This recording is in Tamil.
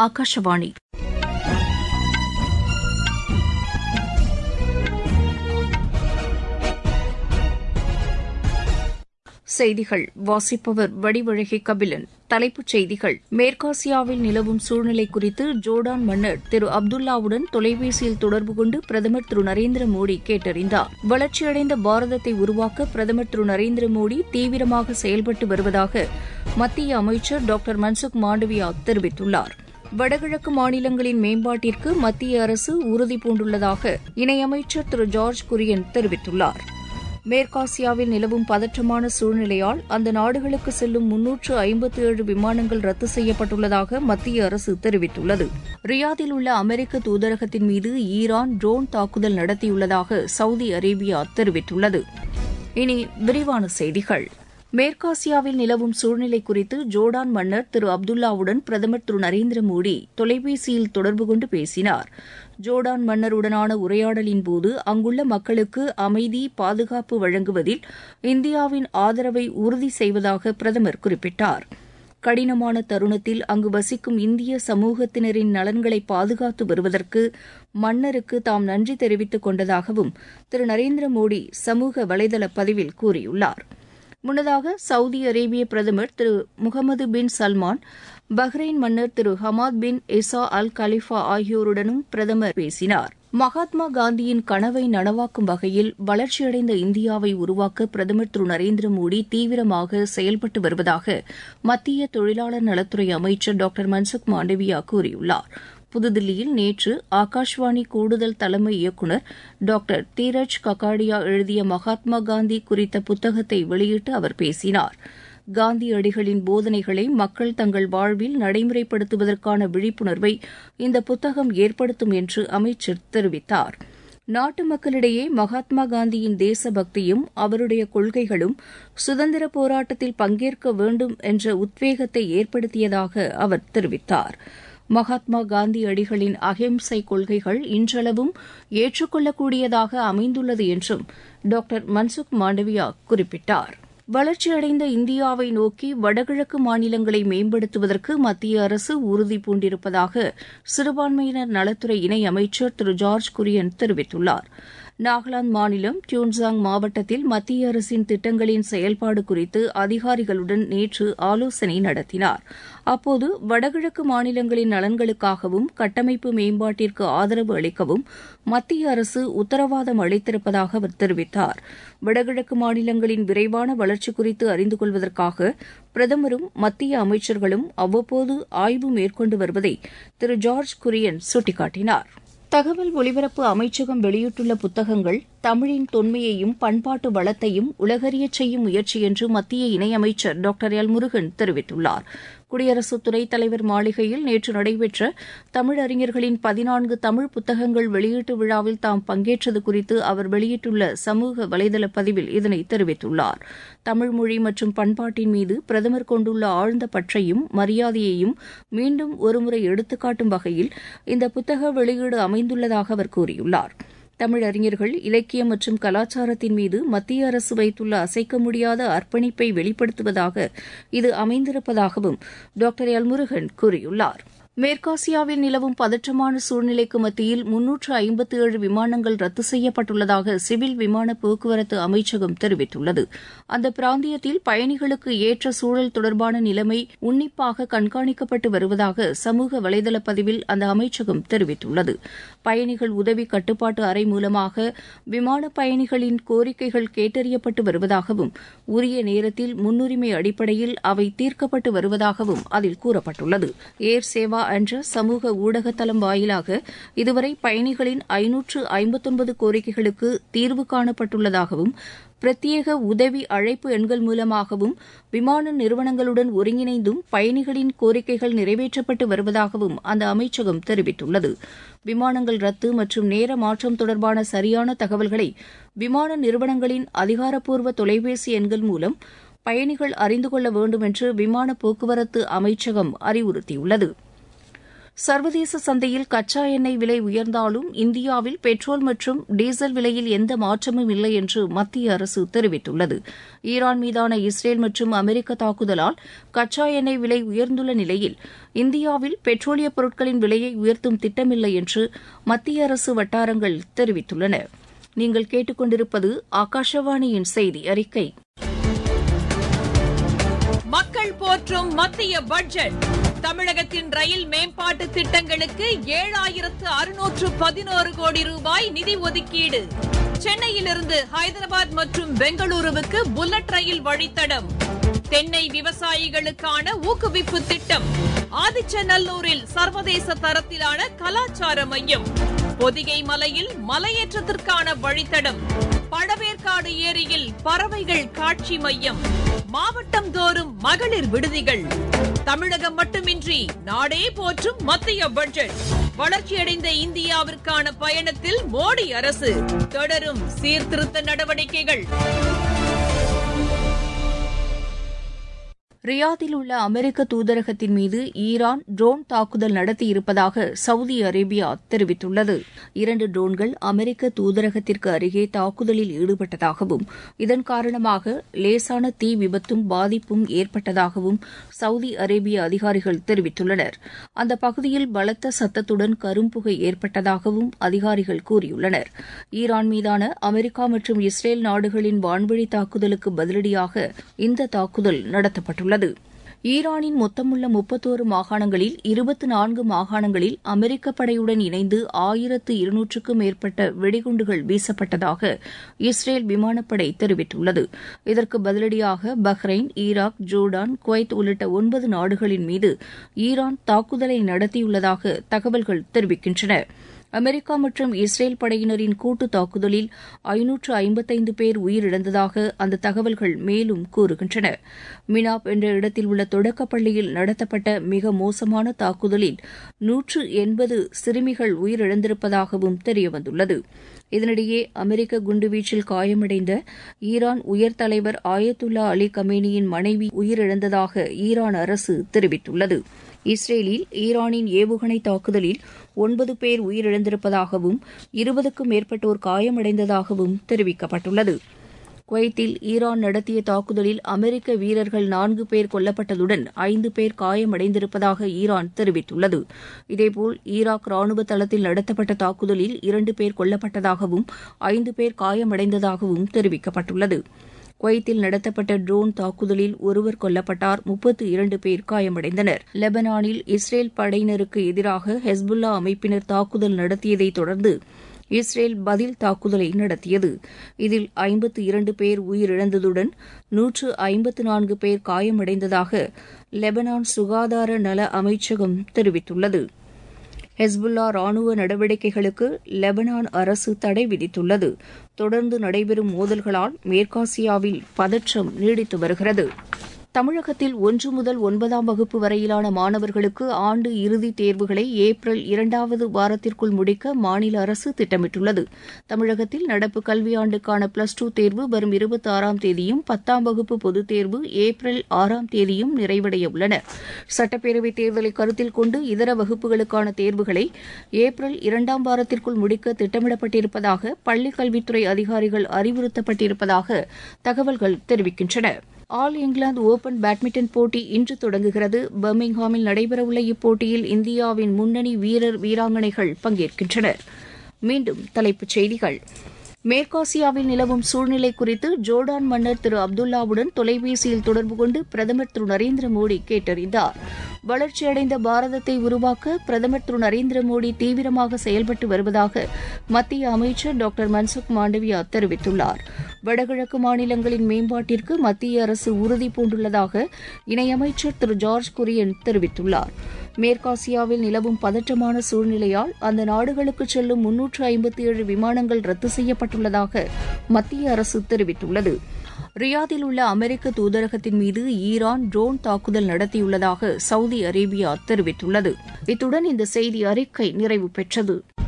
ஆகாஷவாணி செய்திகள் வாசிப்பவர் வடிவழகி கபிலன் தலைப்புச் செய்திகள் மேற்காசியாவில் நிலவும் சூழ்நிலை குறித்து ஜோர்டான் மன்னர் திரு அப்துல்லாவுடன் தொலைபேசியில் தொடர்பு கொண்டு பிரதமர் திரு நரேந்திர மோடி கேட்டறிந்தார் வளர்ச்சியடைந்த பாரதத்தை உருவாக்க பிரதமர் திரு நரேந்திர மோடி தீவிரமாக செயல்பட்டு வருவதாக மத்திய அமைச்சர் டாக்டர் மன்சுக் மாண்டவியா தெரிவித்துள்ளார் வடகிழக்கு மாநிலங்களின் மேம்பாட்டிற்கு மத்திய அரசு உறுதிபூண்டுள்ளதாக இணையமைச்சர் திரு ஜார்ஜ் குரியன் தெரிவித்துள்ளார் மேற்காசியாவில் நிலவும் பதற்றமான சூழ்நிலையால் அந்த நாடுகளுக்கு செல்லும் முன்னூற்று ஐம்பத்தி ஏழு விமானங்கள் ரத்து செய்யப்பட்டுள்ளதாக மத்திய அரசு தெரிவித்துள்ளது ரியாதில் உள்ள அமெரிக்க தூதரகத்தின் மீது ஈரான் ட்ரோன் தாக்குதல் நடத்தியுள்ளதாக சவுதி அரேபியா தெரிவித்துள்ளது இனி விரிவான செய்திகள் மேற்காசியாவில் நிலவும் சூழ்நிலை குறித்து ஜோர்டான் மன்னர் திரு அப்துல்லாவுடன் பிரதமர் திரு நரேந்திர மோடி தொலைபேசியில் தொடர்பு கொண்டு பேசினார் ஜோர்டான் மன்னருடனான உரையாடலின் போது அங்குள்ள மக்களுக்கு அமைதி பாதுகாப்பு வழங்குவதில் இந்தியாவின் ஆதரவை உறுதி செய்வதாக பிரதமர் குறிப்பிட்டார் கடினமான தருணத்தில் அங்கு வசிக்கும் இந்திய சமூகத்தினரின் நலன்களை பாதுகாத்து வருவதற்கு மன்னருக்கு தாம் நன்றி தெரிவித்துக் கொண்டதாகவும் திரு நரேந்திர மோடி சமூக வலைதள பதிவில் கூறியுள்ளார் முன்னதாக சவுதி அரேபிய பிரதமர் திரு முகமது பின் சல்மான் பஹ்ரைன் மன்னர் திரு Hamad bin Isa Al Khalifa ஆகியோருடனும் பிரதமர் பேசினார் மகாத்மா காந்தியின் கனவை நனவாக்கும் வகையில் வளர்ச்சியடைந்த இந்தியாவை உருவாக்க பிரதமர் திரு நரேந்திர மோடி தீவிரமாக செயல்பட்டு வருவதாக மத்திய தொழிலாளர் நலத்துறை அமைச்சர் டாக்டர் மன்சுக் மாண்டவியா கூறியுள்ளார் புதுதில்லியில் நேற்று ஆகாஷ்வாணி கூடுதல் தலைமை இயக்குநர் டாக்டர் தீரஜ் ககாடியா எழுதிய மகாத்மா காந்தி குறித்த புத்தகத்தை வெளியிட்டு அவர் பேசினார் காந்தியடிகளின் போதனைகளை மக்கள் தங்கள் வாழ்வில் நடைமுறைப்படுத்துவதற்கான விழிப்புணர்வை இந்த புத்தகம் ஏற்படுத்தும் என்று அமைச்சர் தெரிவித்தார் நாட்டு மக்களிடையே மகாத்மா காந்தியின் தேசபக்தியும் அவருடைய கொள்கைகளும் சுதந்திர போராட்டத்தில் பங்கேற்க வேண்டும் என்ற உத்வேகத்தை ஏற்படுத்தியதாக அவர் தெரிவித்தார் மகாத்மா காந்தியடிகளின் அஹிம்சை கொள்கைகள் இன்றளவும் ஏற்றுக்கொள்ளக்கூடியதாக அமைந்துள்ளது என்றும் டாக்டர் மன்சுக் மாண்டவியா குறிப்பிட்டார் வளர்ச்சியடைந்த இந்தியாவை நோக்கி வடகிழக்கு மாநிலங்களை மேம்படுத்துவதற்கு மத்திய அரசு உறுதி பூண்டிருப்பதாக சிறுபான்மையினர் நலத்துறை இணையமைச்சர் திரு ஜார்ஜ் குரியன் தெரிவித்துள்ளார் நாகாலாந்து மாநிலம் டியூன்சாங் மாவட்டத்தில் மத்திய அரசின் திட்டங்களின் செயல்பாடு குறித்து அதிகாரிகளுடன் நேற்று ஆலோசனை நடத்தினார் அப்போது வடகிழக்கு மாநிலங்களின் நலன்களுக்காகவும் கட்டமைப்பு மேம்பாட்டிற்கு ஆதரவு அளிக்கவும் மத்திய அரசு உத்தரவாதம் அளித்திருப்பதாக அவர் தெரிவித்தார் வடகிழக்கு மாநிலங்களின் விரைவான வளர்ச்சி குறித்து அறிந்து கொள்வதற்காக பிரதமரும் மத்திய அமைச்சர்களும் அவ்வப்போது ஆய்வு மேற்கொண்டு வருவதை திரு ஜார்ஜ் குரியன் சுட்டிக்காட்டினார் தகவல் ஒலிபரப்பு அமைச்சகம் வெளியிட்டுள்ள புத்தகங்கள் தமிழின் தொன்மையையும் பண்பாட்டு வளத்தையும் உலகறியச் செய்யும் முயற்சி என்று மத்திய இணையமைச்சர் டாக்டர் எல் முருகன் தெரிவித்துள்ளார் குடியரசு துணைத் தலைவர் மாளிகையில் நேற்று நடைபெற்ற தமிழறிஞர்களின் பதினான்கு தமிழ் புத்தகங்கள் வெளியீட்டு விழாவில் தாம் பங்கேற்றது குறித்து அவர் வெளியிட்டுள்ள சமூக வலைதள பதிவில் இதனை தெரிவித்துள்ளார் தமிழ் மொழி மற்றும் பண்பாட்டின் மீது பிரதமர் கொண்டுள்ள ஆழ்ந்த பற்றையும் மரியாதையையும் மீண்டும் ஒருமுறை எடுத்துக்காட்டும் வகையில் இந்த புத்தக வெளியீடு அமைந்துள்ளதாக அவர் கூறியுள்ளார் தமிழறிஞர்கள் இலக்கியம் மற்றும் கலாச்சாரத்தின் மீது மத்திய அரசு வைத்துள்ள அசைக்க முடியாத அர்ப்பணிப்பை வெளிப்படுத்துவதாக இது அமைந்திருப்பதாகவும் டாக்டர் எல் முருகன் கூறியுள்ளார் மேற்காசியாவில் நிலவும் பதற்றமான சூழ்நிலைக்கு மத்தியில் முன்னூற்று ஐம்பத்தி ஏழு விமானங்கள் ரத்து செய்யப்பட்டுள்ளதாக சிவில் விமான போக்குவரத்து அமைச்சகம் தெரிவித்துள்ளது அந்த பிராந்தியத்தில் பயணிகளுக்கு ஏற்ற சூழல் தொடர்பான நிலைமை உன்னிப்பாக கண்காணிக்கப்பட்டு வருவதாக சமூக வலைதள பதிவில் அந்த அமைச்சகம் தெரிவித்துள்ளது பயணிகள் உதவி கட்டுப்பாட்டு அறை மூலமாக விமான பயணிகளின் கோரிக்கைகள் கேட்டறியப்பட்டு வருவதாகவும் உரிய நேரத்தில் முன்னுரிமை அடிப்படையில் அவை தீர்க்கப்பட்டு வருவதாகவும் அதில் கூறப்பட்டுள்ளது ஏர் சேவா என்ற சமூக ஊடகத்தளம் வாயிலாக இதுவரை பயணிகளின் ஐநூற்று ஐம்பத்தொன்பது கோரிக்கைகளுக்கு தீர்வு காணப்பட்டுள்ளதாகவும் பிரத்யேக உதவி அழைப்பு எண்கள் மூலமாகவும் விமான நிறுவனங்களுடன் ஒருங்கிணைந்தும் பயணிகளின் கோரிக்கைகள் நிறைவேற்றப்பட்டு வருவதாகவும் அந்த அமைச்சகம் தெரிவித்துள்ளது விமானங்கள் ரத்து மற்றும் நேர மாற்றம் தொடர்பான சரியான தகவல்களை விமான நிறுவனங்களின் அதிகாரப்பூர்வ தொலைபேசி எண்கள் மூலம் பயணிகள் அறிந்து கொள்ள வேண்டும் என்று விமான போக்குவரத்து அமைச்சகம் அறிவுறுத்தியுள்ளது சர்வதேச சந்தையில் கச்சா எண்ணெய் விலை உயர்ந்தாலும் இந்தியாவில் பெட்ரோல் மற்றும் டீசல் விலையில் எந்த மாற்றமும் இல்லை என்று மத்திய அரசு தெரிவித்துள்ளது ஈரான் மீதான இஸ்ரேல் மற்றும் அமெரிக்க தாக்குதலால் கச்சா எண்ணெய் விலை உயர்ந்துள்ள நிலையில் இந்தியாவில் பெட்ரோலிய பொருட்களின் விலையை உயர்த்தும் திட்டமில்லை என்று மத்திய அரசு வட்டாரங்கள் தெரிவித்துள்ளன நீங்கள் கேட்டுக்கொண்டிருப்பது ஆகாஷவாணியின் செய்தி அறிக்கை மக்கள் போற்றும் மத்திய பட்ஜெட் தமிழகத்தின் ரயில் மேம்பாட்டு திட்டங்களுக்கு ஏழாயிரத்து அறுநூற்று பதினோரு கோடி ரூபாய் நிதி ஒதுக்கீடு சென்னையிலிருந்து ஹைதராபாத் மற்றும் பெங்களூருவுக்கு புல்லட் ரயில் வழித்தடம் தென்னை விவசாயிகளுக்கான ஊக்குவிப்பு திட்டம் ஆதிச்சநல்லூரில் சர்வதேச தரத்திலான கலாச்சார மையம் பொதிகை மலையில் மலையேற்றத்திற்கான வழித்தடம் பழவேற்காடு ஏரியில் பறவைகள் காட்சி மையம் மாவட்டம் தோறும் மகளிர் விடுதிகள் தமிழகம் மட்டுமின்றி நாடே போற்றும் மத்திய பட்ஜெட் வளர்ச்சியடைந்த இந்தியாவிற்கான பயணத்தில் மோடி அரசு தொடரும் சீர்திருத்த நடவடிக்கைகள் ரியாதில் உள்ள அமெரிக்க தூதரகத்தின் மீது ஈரான் ட்ரோன் தாக்குதல் நடத்தியிருப்பதாக சவுதி அரேபியா தெரிவித்துள்ளது இரண்டு ட்ரோன்கள் அமெரிக்க தூதரகத்திற்கு அருகே தாக்குதலில் ஈடுபட்டதாகவும் இதன் காரணமாக லேசான தீ விபத்தும் பாதிப்பும் ஏற்பட்டதாகவும் சவுதி அரேபிய அதிகாரிகள் தெரிவித்துள்ளனர் அந்த பகுதியில் பலத்த சத்தத்துடன் கரும்புகை ஏற்பட்டதாகவும் அதிகாரிகள் கூறியுள்ளனர் ஈரான் மீதான அமெரிக்கா மற்றும் இஸ்ரேல் நாடுகளின் வான்வழி தாக்குதலுக்கு பதிலடியாக இந்த தாக்குதல் நடத்தப்பட்டுள்ளது உள்ளது ஈரானின் மொத்தமுள்ள முப்பத்தோரு மாகாணங்களில் இருபத்தி நான்கு மாகாணங்களில் அமெரிக்க படையுடன் இணைந்து ஆயிரத்து இருநூற்றுக்கும் மேற்பட்ட வெடிகுண்டுகள் வீசப்பட்டதாக இஸ்ரேல் விமானப்படை தெரிவித்துள்ளது இதற்கு பதிலடியாக பஹ்ரைன் ஈராக் ஜோர்டான் குவைத் உள்ளிட்ட ஒன்பது நாடுகளின் மீது ஈரான் தாக்குதலை நடத்தியுள்ளதாக தகவல்கள் தெரிவிக்கின்றன அமெரிக்கா மற்றும் இஸ்ரேல் படையினரின் கூட்டு தாக்குதலில் ஐநூற்று ஐம்பத்தைந்து பேர் உயிரிழந்ததாக அந்த தகவல்கள் மேலும் கூறுகின்றன மினாப் என்ற இடத்தில் உள்ள தொடக்கப் பள்ளியில் நடத்தப்பட்ட மிக மோசமான தாக்குதலில் நூற்று எண்பது சிறுமிகள் உயிரிழந்திருப்பதாகவும் தெரியவந்துள்ளது இதனிடையே அமெரிக்க குண்டுவீச்சில் காயமடைந்த ஈரான் உயர் தலைவர் ஆயத்துல்லா அலி கமேனியின் மனைவி உயிரிழந்ததாக ஈரான் அரசு தெரிவித்துள்ளது இஸ்ரேலில் ஈரானின் ஏவுகணை தாக்குதலில் ஒன்பது பேர் உயிரிழந்திருப்பதாகவும் இருபதுக்கும் மேற்பட்டோர் காயமடைந்ததாகவும் தெரிவிக்கப்பட்டுள்ளது குவைத்தில் ஈரான் நடத்திய தாக்குதலில் அமெரிக்க வீரர்கள் நான்கு பேர் கொல்லப்பட்டதுடன் ஐந்து பேர் காயமடைந்திருப்பதாக ஈரான் தெரிவித்துள்ளது இதேபோல் ஈராக் ராணுவ தளத்தில் நடத்தப்பட்ட தாக்குதலில் இரண்டு பேர் கொல்லப்பட்டதாகவும் ஐந்து பேர் காயமடைந்ததாகவும் தெரிவிக்கப்பட்டுள்ளது குவைத்தில் நடத்தப்பட்ட ட்ரோன் தாக்குதலில் ஒருவர் கொல்லப்பட்டார் முப்பத்து இரண்டு பேர் காயமடைந்தனர் லெபனானில் இஸ்ரேல் படையினருக்கு எதிராக ஹெஸ்புல்லா அமைப்பினர் தாக்குதல் நடத்தியதை தொடர்ந்து இஸ்ரேல் பதில் தாக்குதலை நடத்தியது இதில் ஐம்பத்து இரண்டு பேர் உயிரிழந்ததுடன் நூற்று ஐம்பத்து நான்கு பேர் காயமடைந்ததாக லெபனான் சுகாதார நல அமைச்சகம் தெரிவித்துள்ளது ஹெஸ்புல்லா ராணுவ நடவடிக்கைகளுக்கு லெபனான் அரசு தடை விதித்துள்ளது தொடர்ந்து நடைபெறும் மோதல்களால் மேற்காசியாவில் பதற்றம் நீடித்து வருகிறது தமிழகத்தில் ஒன்று முதல் ஒன்பதாம் வகுப்பு வரையிலான மாணவர்களுக்கு ஆண்டு இறுதித் தேர்வுகளை ஏப்ரல் இரண்டாவது வாரத்திற்குள் முடிக்க மாநில அரசு திட்டமிட்டுள்ளது தமிழகத்தில் நடப்பு கல்வியாண்டுக்கான பிளஸ் டூ தேர்வு வரும் இருபத்தி ஆறாம் தேதியும் பத்தாம் வகுப்பு பொதுத் தேர்வு ஏப்ரல் ஆறாம் தேதியும் நிறைவடைய உள்ளன சட்டப்பேரவைத் தேர்தலை கருத்தில் கொண்டு இதர வகுப்புகளுக்கான தேர்வுகளை ஏப்ரல் இரண்டாம் வாரத்திற்குள் முடிக்க திட்டமிடப்பட்டிருப்பதாக பள்ளிக் கல்வித்துறை அதிகாரிகள் அறிவுறுத்தப்பட்டிருப்பதாக தகவல்கள் தெரிவிக்கின்றன ஆல் இங்கிலாந்து ஓபன் பேட்மிண்டன் போட்டி இன்று தொடங்குகிறது பர்மிங்ஹாமில் நடைபெறவுள்ள இப்போட்டியில் இந்தியாவின் முன்னணி வீரர் வீராங்கனைகள் பங்கேற்கின்றனர் மீண்டும் தலைப்புச் செய்திகள் மேற்காசியாவில் நிலவும் சூழ்நிலை குறித்து ஜோர்டான் மன்னர் திரு அப்துல்லாவுடன் தொலைபேசியில் தொடர்பு கொண்டு பிரதமர் திரு நரேந்திர மோடி கேட்டறிந்தார் வளர்ச்சியடைந்த பாரதத்தை உருவாக்க பிரதமர் திரு நரேந்திர மோடி தீவிரமாக செயல்பட்டு வருவதாக மத்திய அமைச்சர் டாக்டர் மன்சுக் மாண்டவியா தெரிவித்துள்ளார் வடகிழக்கு மாநிலங்களின் மேம்பாட்டிற்கு மத்திய அரசு உறுதி பூண்டுள்ளதாக இணையமைச்சர் திரு ஜார்ஜ் குரியன் தெரிவித்துள்ளார் மேற்காசியாவில் நிலவும் பதற்றமான சூழ்நிலையால் அந்த நாடுகளுக்கு செல்லும் முன்னூற்று ஐம்பத்தி ஏழு விமானங்கள் ரத்து செய்யப்பட்டுள்ளதாக மத்திய அரசு தெரிவித்துள்ளது ரியாதில் உள்ள அமெரிக்க தூதரகத்தின் மீது ஈரான் ட்ரோன் தாக்குதல் நடத்தியுள்ளதாக சவுதி அரேபியா தெரிவித்துள்ளது இத்துடன் இந்த செய்தி அறிக்கை நிறைவு பெற்றது